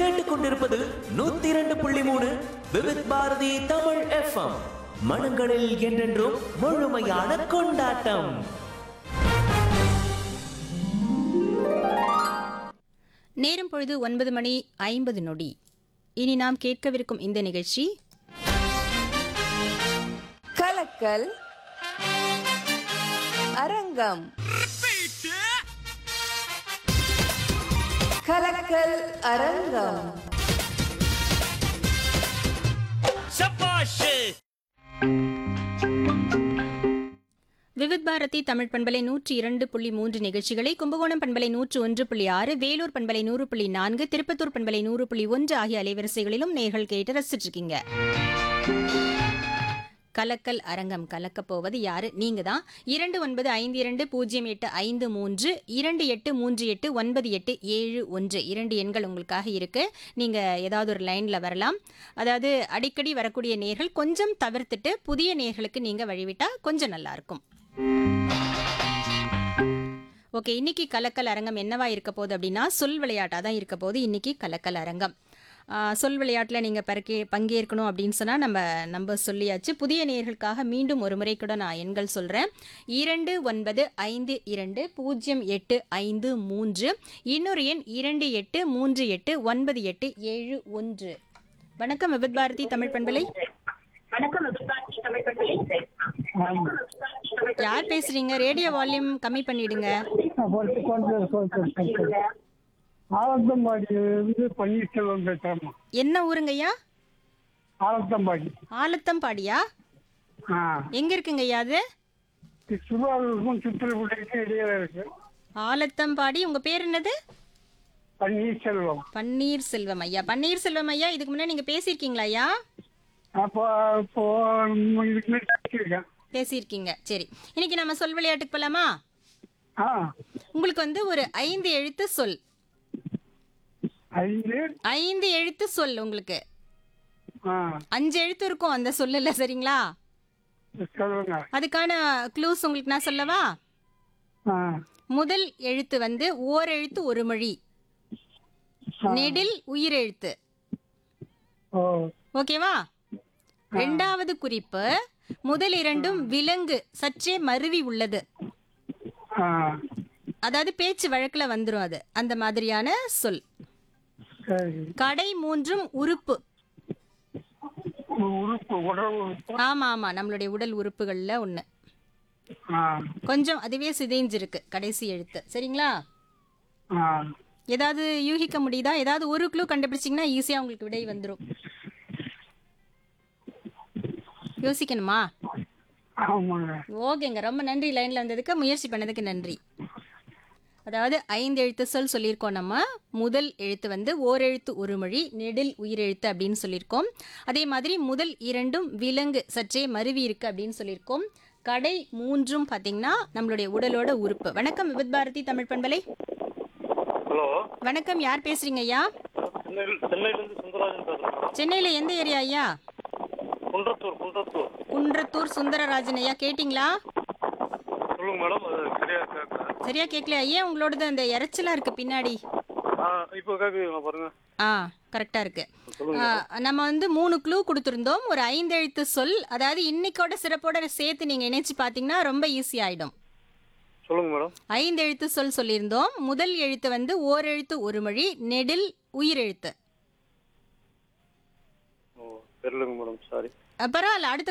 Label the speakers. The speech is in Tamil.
Speaker 1: கேட்டுக்கொண்டிருப்பது நூத்தி இரண்டு புள்ளி மூணு விவித் பாரதி தமிழ் எஃப்எம் மனங்களில் என்றென்றும் முழுமையான கொண்டாட்டம்
Speaker 2: நேரம் பொழுது ஒன்பது மணி ஐம்பது நொடி இனி நாம் கேட்கவிருக்கும் இந்த நிகழ்ச்சி
Speaker 3: கலக்கல் அரங்கம் கலக்கல் அரங்கம்
Speaker 2: விவித் பாரதி தமிழ் பண்பலை நூற்றி இரண்டு புள்ளி மூன்று நிகழ்ச்சிகளை கும்பகோணம் பண்பலை நூற்று ஒன்று புள்ளி ஆறு வேலூர் பண்பலை நூறு புள்ளி நான்கு திருப்பத்தூர் பண்பலை நூறு புள்ளி ஒன்று ஆகிய அலைவரிசைகளிலும் நேர்கள் கேட்டு ரசிச்சிட்டு இருக்கீங்க கலக்கல் அரங்கம் கலக்கப் போவது யாரு நீங்க தான் இரண்டு ஒன்பது ஐந்து இரண்டு பூஜ்ஜியம் எட்டு ஐந்து மூன்று இரண்டு எட்டு மூன்று எட்டு ஒன்பது எட்டு ஏழு ஒன்று இரண்டு எண்கள் உங்களுக்காக இருக்கு நீங்க ஏதாவது ஒரு லைன்ல வரலாம் அதாவது அடிக்கடி வரக்கூடிய நேர்கள் கொஞ்சம் தவிர்த்துட்டு புதிய நேர்களுக்கு நீங்க வழிவிட்டா கொஞ்சம் நல்லா இருக்கும் ஓகே இன்னைக்கு கலக்கல் அரங்கம் என்னவா இருக்க போகுது அப்படின்னா சொல் விளையாட்டாக தான் இருக்க போகுது இன்னைக்கு கலக்கல் அரங்கம் ஆ, சொல் விளையாட்டில் நீங்கள் பறக்கே பங்கேற்கணும் அப்படின்னு சொன்னால் நம்ம நம்ப சொல்லியாச்சு புதிய நேயர்களுக்காக மீண்டும் ஒரு முறை கூட நான் எண்கள் சொல்கிறேன் இரண்டு ஒன்பது ஐந்து இரண்டு பூஜ்ஜியம் எட்டு ஐந்து மூன்று இன்னொரு எண் இரண்டு எட்டு மூன்று எட்டு ஒன்பது எட்டு ஏழு ஒன்று வணக்கம் விபத் பாரதி தமிழ் பண்பலை யார் பேசுறீங்க ரேடியோ வால்யூம் கம்மி பண்ணிடுங்க
Speaker 4: ஆலத்தம்பாடி இருந்து பன்னீர்செல்வம் பேசுறேம்மா
Speaker 2: என்ன ஊருங்கய்யா
Speaker 4: ஆலத்தம்பாடி
Speaker 2: ஆலத்தம்பாடியா
Speaker 4: ஆ
Speaker 2: எங்க இருக்குங்கய்யா அது
Speaker 4: திருவாரூருக்கும் சித்திரக்குடிக்கும் இடையில இருக்கு
Speaker 2: ஆலத்தம்பாடி உங்க பேர் என்னது
Speaker 4: பன்னீர்செல்வம்
Speaker 2: பன்னீர் செல்வம் ஐயா பன்னீர் செல்வம் ஐயா இதுக்கு முன்னாடி நீங்க பேசியிருக்கீங்களா ஐயா
Speaker 4: அப்போ இப்போ இதுக்கு முன்னாடி பேசியிருக்கேன்
Speaker 2: பேசியிருக்கீங்க சரி இன்னைக்கு நம்ம சொல் விளையாட்டுக்கு போலாமா
Speaker 4: ஆ
Speaker 2: உங்களுக்கு வந்து ஒரு ஐந்து எழுத்து சொல்
Speaker 4: ஐந்து
Speaker 2: ஐந்து எழுத்து சொல் உங்களுக்கு
Speaker 4: ஆ
Speaker 2: அஞ்சு எழுத்து இருக்கும் அந்த சொல்லல சரிங்களா
Speaker 4: சொல்லுங்க
Speaker 2: அதுக்கான க்ளூஸ் உங்களுக்கு நான் சொல்லவா
Speaker 4: ஆ
Speaker 2: முதல் எழுத்து வந்து ஓர் எழுத்து ஒரு மொழி நெடில் உயிரெழுத்து
Speaker 4: ஓ
Speaker 2: ஓகேவா ரெண்டாவது குறிப்பு முதல் இரண்டும் விலங்கு சற்றே மருவி உள்ளது
Speaker 4: ஆ
Speaker 2: அதாவது பேச்சு வழக்குல வந்துரும் அது அந்த மாதிரியான சொல்
Speaker 4: சரி
Speaker 2: கடை மூன்றும் உறுப்பு
Speaker 4: உறுப்பு உடல் உறுப்பு
Speaker 2: ஆமா ஆமா நம்மளுடைய உடல் உறுப்புகள்ல ஒண்ணு
Speaker 4: ஆ
Speaker 2: கொஞ்சம் அதுவே சிதைஞ்சிருக்கு கடைசி எழுத்து சரிங்களா
Speaker 4: ஆ
Speaker 2: ஏதாவது யூகிக்க முடியுதா ஏதாவது ஒரு க்ளூ கண்டுபிடிச்சிங்கன்னா ஈஸியா உங்களுக்கு விடை வந்துரும் யோசிக்கணுமா
Speaker 4: ஆமாங்க
Speaker 2: ஓகேங்க ரொம்ப நன்றி லைன்ல வந்ததுக்கு முயற்சி பண்ணதுக்கு நன்றி அதாவது ஐந்து எழுத்து சொல் சொல்லியிருக்கோம் நம்ம முதல் எழுத்து வந்து ஓரெழுத்து ஒரு மொழி நெடில் உயிரெழுத்து அப்படின்னு சொல்லியிருக்கோம் அதே மாதிரி முதல் இரண்டும் விலங்கு சற்றே மருவி இருக்கு அப்படின்னு சொல்லியிருக்கோம் கடை மூன்றும் பார்த்தீங்கன்னா நம்மளுடைய உடலோட உறுப்பு வணக்கம் விபத் பாரதி தமிழ் பண்பலை
Speaker 5: ஹலோ
Speaker 2: வணக்கம் யார் பேசுறீங்க ஐயா
Speaker 5: சென்னையில் சென்னையிலேருந்து சுந்தரராஜன் பேசுகிறேன்
Speaker 2: சென்னையில எந்த ஏரியா ஐயா
Speaker 5: குன்றத்தூர் குன்றத்தூர்
Speaker 2: குன்றத்தூர் சுந்தரராஜன் ஐயா கேட்டிங்களா
Speaker 5: சொல்லுங்க மேடம் அது சரியா கேட்குறேன்
Speaker 2: சரியா கேட்கல ஏன் உங்களோடது அந்த இறைச்சலா இருக்கு பின்னாடி
Speaker 5: ஆ இப்போ கேட்குறீங்களா பாருங்க
Speaker 2: ஆ கரெக்டாக இருக்கு ஆ, நம்ம வந்து மூணு க்ளூ கொடுத்துருந்தோம் ஒரு ஐந்து எழுத்து சொல் அதாவது இன்னைக்கோட சிறப்போட சேர்த்து நீங்கள் இணைச்சு பார்த்தீங்கன்னா ரொம்ப ஈஸி ஆயிடும்
Speaker 5: சொல்லுங்க மேடம்
Speaker 2: ஐந்து எழுத்து சொல் சொல்லியிருந்தோம் முதல் எழுத்து வந்து ஓரெழுத்து ஒரு மொழி நெடில் உயிரெழுத்து
Speaker 5: ஓ தெரியலங்க மேடம் சாரி
Speaker 2: அஹ் பரவாயில்ல அடுத்த